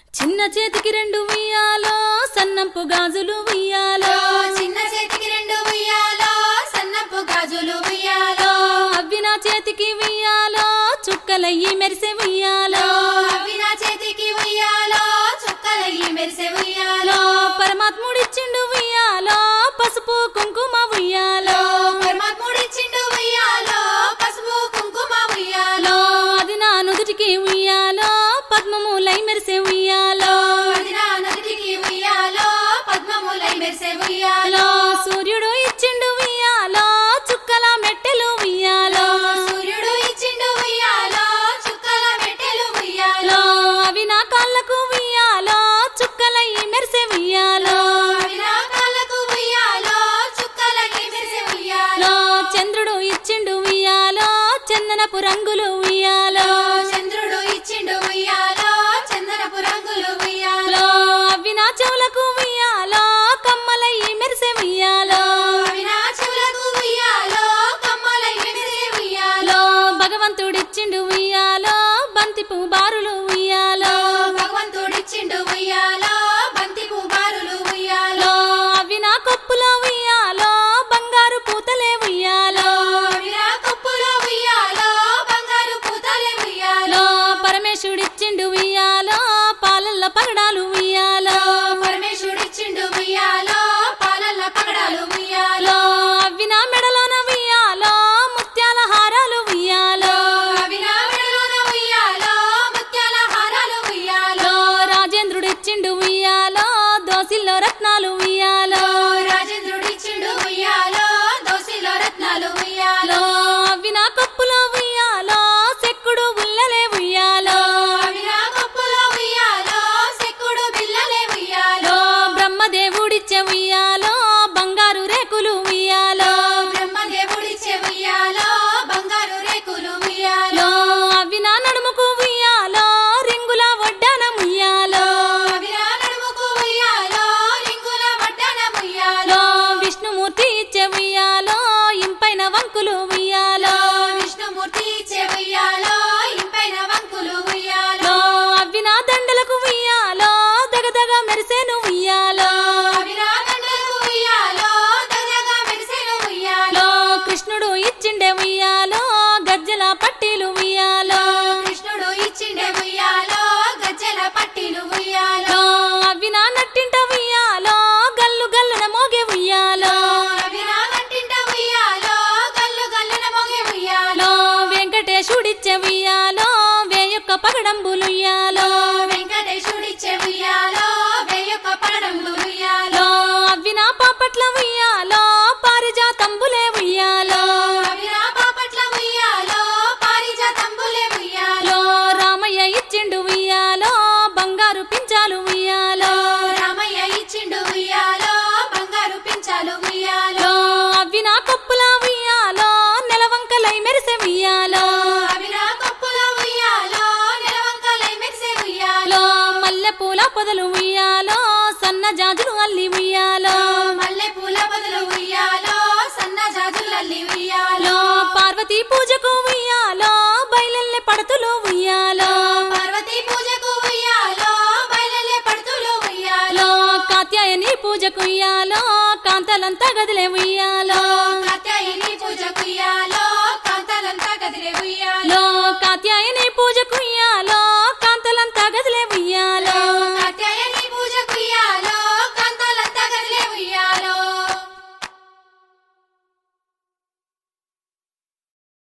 చిన్న చేతికి రెండు ఉయ్యాలో సన్నంపు గాజులు ఉయ్యాలో చిన్న చేతికి రెండు ఉయ్యాలో సన్నపు గాజులు ఉయ్యాలో అవ్వి నా చేతికి ఉయ్యాలో చుక్కలయ్యి మెరిసే ఉయ్యాలో అవి నా చేతికి ఉయ్యాలో చుక్కలయ్యి మెరిసే ఉయ్యాలో పరమాత్ముడిచ్చిండు ఉయ్యాలో పసుపు కుంకుమ ఉయ్యాలో పరమాత్ముడిచ్చిండు ఉయ్యాలో పసుపు కుంకుమ ఉయ్యాలో అది నా నుదుటికి ఉయ్యాలో పద్మములై మెరిసే ఉయ్యాలో అది నా నుదిటికి ఉయ్యాలో పద్మములై మెరిసే ఉయ్యాలో సూర్యుడు ఇచ్చిండు ఉయ్యాలో చుక్కల మెట్టెలు ఉయ్యాలో సూర్యుడు ఇచ్చిండు ఉయ్యాలో చుక్కల మెట్టెలు ఉయ్యాలో అవి నా కాళ్ళకు ఉయ్యాలో చుక్కలయ్యి మెరిసే ఉయ్యాలో అవి నా కాళ్ళకు ఉయ్యాలో చుక్కలకి మెరిసే ఉయ్యాలో చంద్రుడు ఇచ్చిండు ఉయ్యాలో చందనపు రంగులు ఉయ్యాలో చంద్రుడు ఇచ్చిండు ఉయ్యాలో చందనపు రంగులు ఉయ్యాలో అవి నా చెవులకు ఉయ్యాలో కమ్మలయ్యి మెరిసే ఉయ్యాలో అవి నా చెవులకు ఉయ్యాలో కమ్మలై మెరిసే ఉయ్యాలో భగవంతుడిచ్చిండు ఉయ్యాలో బంతి పువ్వు బారులు ఉయ్యాలో భగవంతుడిచ్చిండు ఉయ్యాలో బంతి పువ్వారులు ఉయ్యాలో అవి నా కొప్పులో ఉయ్యాలో బంగారు పూతలే ఉయ్యాలో అవి నా కప్పులో ఉయ్యాలో బంగారు పూతలే ఉయ్యాలో పరమేశుడిచ్చిండు ఉయ్యాలో పాలల్ల పగడాలు ఉయ్యాలో పరమేశ్వరుడిచ్చిండు ఉయ్యాలో పాలల్ల పగడాలు ఉయ్యాలో అవి నా మెడలోన ఉయ్యాలో ముత్యాల హారాలు ఉయ్యాలో అవి నా మెడలోన ఉయ్యాలో ముత్యాల హారాలు ఉయ్యాలో రాజేంద్రుడిచ్చిండు ఉయ్యాలో దోసిల్లో రత్నాలు ఉయ్యాలో రాజేంద్రుడిచ్చిండు ఉయ్యాలో దోసిలో రత్నాలు ఉయ్యాలో అవి నా కప్పులో ఉయ్యాలో సెక్కుడు ఉల్లలే ఉయ్యాలో అవి నా కప్పులో ఉయ్యాలో సెక్కుడు బిల్లలే ఉయ్యాలో బ్రహ్మదేవుడిచ్చే ఉయ్యాలో బంగారు రేకులు ఉయ్యాలో బ్రహ్మదేవుడిచ్చే ఉయ్యాలో బంగారు రేకులు ఉయ్యాలో అవి నా నడుముకు ఉయ్యాలో రింగుల వడ్డానం ఉయ్యాలో అవి నా నడుముకు ఉయ్యాలో లింగుల వడ్డన ఉయ్యాలో విష్ణుమూర్తి ఇచ్చే ఉయ్యాలో ఇంపైన వంకులు ఉయ్యాలో విష్ణుమూర్తి ఇచ్చే ఉయ్యాలో ఇంపైన వంకులు ఉయ్యాలో అవి నా దండలకు ఉయ్యాలో దగదగ మెరిసేను ఉయ్యాలో అవి నా దండలకు ఉయ్యాలో దగదగా మెరిసెను ఉయ్యాలో కృష్ణుడు ఇచ్చిండే ఉయ్యాలో గజ్జల పట్టీలు ఉయ్యాలో కృష్ణుడు ఇచ్చిండే ఉయ్యాలో గజ్జల పట్టీలు ఉయ్యాలో అవి నా నట్టింట ఉయ్యాలో గల్లు గల్లున మోగే ఉయ్యాలో అవి నా నట్టింట ఉయ్యాలో గల్లు గల్లున మోగే ఉయ్యాలో వెంకటేశుడిచ్చే ఉయ్యాలో వేయొక్క పగడంబులు ఉయ్యాలో వెంకటేశుడిచ్చే ఉయ్యాలో వెయ్యొక్క పగడంబులు ఉయ్యాలో అవి నా పాపట్ల ఉయ్యాలో పారిజాతంబులే ఉయ్యాలో అవి నా పాపట్ల ఉయ్యాలో పారిజాతంబులే ఉయ్యాలో రామయ్య ఇచ్చిండు ఉయ్యాలో బంగారు పించాలు ఉయ్యాలో రామయ్య ఇచ్చిండు ఉయ్యాలో బంగారు పించాలు ఉయ్యాలో అవి నా కప్పుల ఉయ్యాలో నెలవంకలై మెరిసే ఉయ్యాలో అవి నా కప్పుల ఉయ్యాలో నెలవంకలై మెరిసే ఉయ్యాలో మల్లె పూల పొదలు ఉయ్యాలో సన్న జాజులు అల్లి ఉయ్యాలో మల్లె పూల బదులు ఉయ్యాలో సన్న జాజులల్లి ఉయ్యాలో పార్వతీ పూజకు ఉయ్యాలో బయలెల్లె పడతులు ఉయ్యాలో పార్వతీ పూజకు ఉయ్యాలో బయలెల్లే పడుతులు ఉయ్యాలో కాత్యాయని పూజకు ఉయ్యాలో కాంతలంతా గదిలే ఉయ్యాలో కాత్యాయని పూజకు ఉయ్యాలో